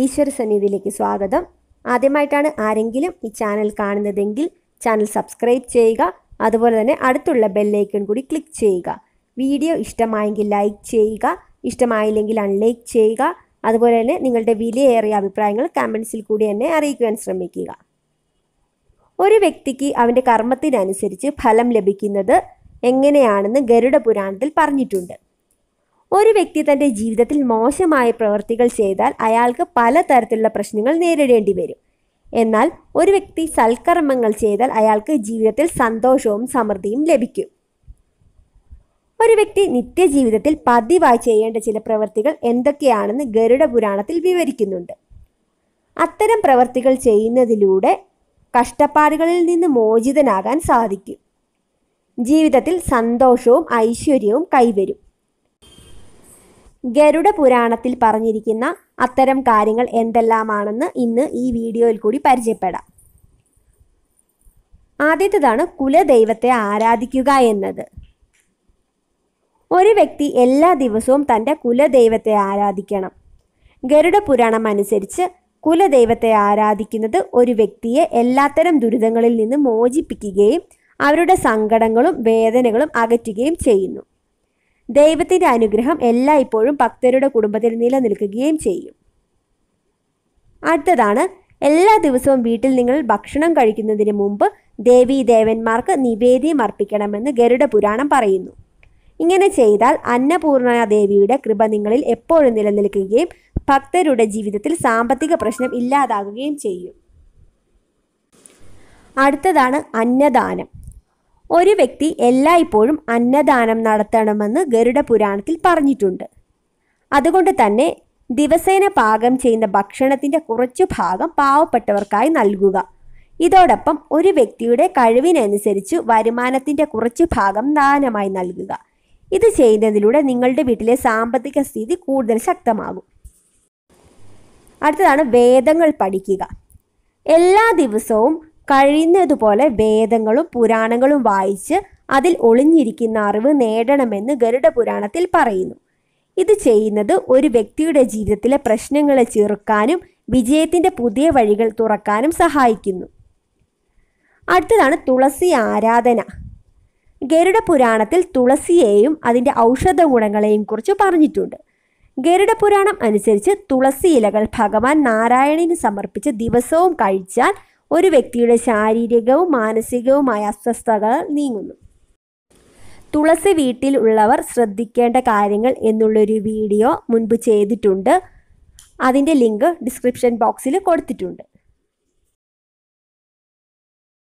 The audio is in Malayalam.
ഈശ്വര സന്നിധിയിലേക്ക് സ്വാഗതം ആദ്യമായിട്ടാണ് ആരെങ്കിലും ഈ ചാനൽ കാണുന്നതെങ്കിൽ ചാനൽ സബ്സ്ക്രൈബ് ചെയ്യുക അതുപോലെ തന്നെ അടുത്തുള്ള ബെല്ലൈക്കൺ കൂടി ക്ലിക്ക് ചെയ്യുക വീഡിയോ ഇഷ്ടമായെങ്കിൽ ലൈക്ക് ചെയ്യുക ഇഷ്ടമായില്ലെങ്കിൽ അൺലൈക്ക് ചെയ്യുക അതുപോലെ തന്നെ നിങ്ങളുടെ വിലയേറിയ അഭിപ്രായങ്ങൾ കമൻസിൽ കൂടി എന്നെ അറിയിക്കുവാൻ ശ്രമിക്കുക ഒരു വ്യക്തിക്ക് അവൻ്റെ കർമ്മത്തിനനുസരിച്ച് ഫലം ലഭിക്കുന്നത് എങ്ങനെയാണെന്ന് ഗരുഡ പുരാണത്തിൽ പറഞ്ഞിട്ടുണ്ട് ഒരു വ്യക്തി തൻ്റെ ജീവിതത്തിൽ മോശമായ പ്രവൃത്തികൾ ചെയ്താൽ അയാൾക്ക് പലതരത്തിലുള്ള പ്രശ്നങ്ങൾ നേരിടേണ്ടി വരും എന്നാൽ ഒരു വ്യക്തി സൽക്കർമ്മങ്ങൾ ചെയ്താൽ അയാൾക്ക് ജീവിതത്തിൽ സന്തോഷവും സമൃദ്ധിയും ലഭിക്കും ഒരു വ്യക്തി നിത്യജീവിതത്തിൽ പതിവായി ചെയ്യേണ്ട ചില പ്രവൃത്തികൾ എന്തൊക്കെയാണെന്ന് ഗരുഡ പുരാണത്തിൽ വിവരിക്കുന്നുണ്ട് അത്തരം പ്രവൃത്തികൾ ചെയ്യുന്നതിലൂടെ കഷ്ടപ്പാടുകളിൽ നിന്ന് മോചിതനാകാൻ സാധിക്കും ജീവിതത്തിൽ സന്തോഷവും ഐശ്വര്യവും കൈവരും ഗരുഡ പുരാണത്തിൽ പറഞ്ഞിരിക്കുന്ന അത്തരം കാര്യങ്ങൾ എന്തെല്ലാമാണെന്ന് ഇന്ന് ഈ വീഡിയോയിൽ കൂടി പരിചയപ്പെടാം ആദ്യത്തേതാണ് കുലദൈവത്തെ ആരാധിക്കുക എന്നത് ഒരു വ്യക്തി എല്ലാ ദിവസവും തൻ്റെ കുലദൈവത്തെ ആരാധിക്കണം ഗരുഡ പുരാണം അനുസരിച്ച് കുലദൈവത്തെ ആരാധിക്കുന്നത് ഒരു വ്യക്തിയെ എല്ലാത്തരം ദുരിതങ്ങളിൽ നിന്ന് മോചിപ്പിക്കുകയും അവരുടെ സങ്കടങ്ങളും വേദനകളും അകറ്റുകയും ചെയ്യുന്നു ദൈവത്തിൻ്റെ അനുഗ്രഹം എല്ലായ്പ്പോഴും ഭക്തരുടെ കുടുംബത്തിൽ നിലനിൽക്കുകയും ചെയ്യും അടുത്തതാണ് എല്ലാ ദിവസവും വീട്ടിൽ നിങ്ങൾ ഭക്ഷണം കഴിക്കുന്നതിന് മുമ്പ് ദേവീ ദേവന്മാർക്ക് നിവേദ്യം അർപ്പിക്കണമെന്ന് ഗരുഡ പുരാണം പറയുന്നു ഇങ്ങനെ ചെയ്താൽ അന്നപൂർണ ദേവിയുടെ കൃപ നിങ്ങളിൽ എപ്പോഴും നിലനിൽക്കുകയും ഭക്തരുടെ ജീവിതത്തിൽ സാമ്പത്തിക പ്രശ്നം ഇല്ലാതാകുകയും ചെയ്യും അടുത്തതാണ് അന്നദാനം ഒരു വ്യക്തി എല്ലായ്പ്പോഴും അന്നദാനം നടത്തണമെന്ന് ഗരുഡ പുരാണത്തിൽ പറഞ്ഞിട്ടുണ്ട് അതുകൊണ്ട് തന്നെ ദിവസേന പാകം ചെയ്യുന്ന ഭക്ഷണത്തിൻ്റെ കുറച്ചു ഭാഗം പാവപ്പെട്ടവർക്കായി നൽകുക ഇതോടൊപ്പം ഒരു വ്യക്തിയുടെ കഴിവിനനുസരിച്ച് വരുമാനത്തിൻ്റെ കുറച്ചു ഭാഗം ദാനമായി നൽകുക ഇത് ചെയ്യുന്നതിലൂടെ നിങ്ങളുടെ വീട്ടിലെ സാമ്പത്തിക സ്ഥിതി കൂടുതൽ ശക്തമാകും അടുത്തതാണ് വേദങ്ങൾ പഠിക്കുക എല്ലാ ദിവസവും കഴിയുന്നതുപോലെ വേദങ്ങളും പുരാണങ്ങളും വായിച്ച് അതിൽ ഒളിഞ്ഞിരിക്കുന്ന അറിവ് നേടണമെന്ന് ഗരുഡ പുരാണത്തിൽ പറയുന്നു ഇത് ചെയ്യുന്നത് ഒരു വ്യക്തിയുടെ ജീവിതത്തിലെ പ്രശ്നങ്ങളെ ചെറുക്കാനും വിജയത്തിൻ്റെ പുതിയ വഴികൾ തുറക്കാനും സഹായിക്കുന്നു അടുത്തതാണ് തുളസി ആരാധന ഗരുഡ പുരാണത്തിൽ തുളസിയെയും അതിൻ്റെ ഔഷധ ഗുണങ്ങളെയും കുറിച്ച് പറഞ്ഞിട്ടുണ്ട് ഗരുഡ പുരാണം അനുസരിച്ച് തുളസി ഇലകൾ ഭഗവാൻ നാരായണന് സമർപ്പിച്ച് ദിവസവും കഴിച്ചാൽ ഒരു വ്യക്തിയുടെ ശാരീരികവും മാനസികവുമായ അസ്വസ്ഥതകൾ നീങ്ങുന്നു തുളസി വീട്ടിൽ ഉള്ളവർ ശ്രദ്ധിക്കേണ്ട കാര്യങ്ങൾ എന്നുള്ളൊരു വീഡിയോ മുൻപ് ചെയ്തിട്ടുണ്ട് അതിൻ്റെ ലിങ്ക് ഡിസ്ക്രിപ്ഷൻ ബോക്സിൽ കൊടുത്തിട്ടുണ്ട്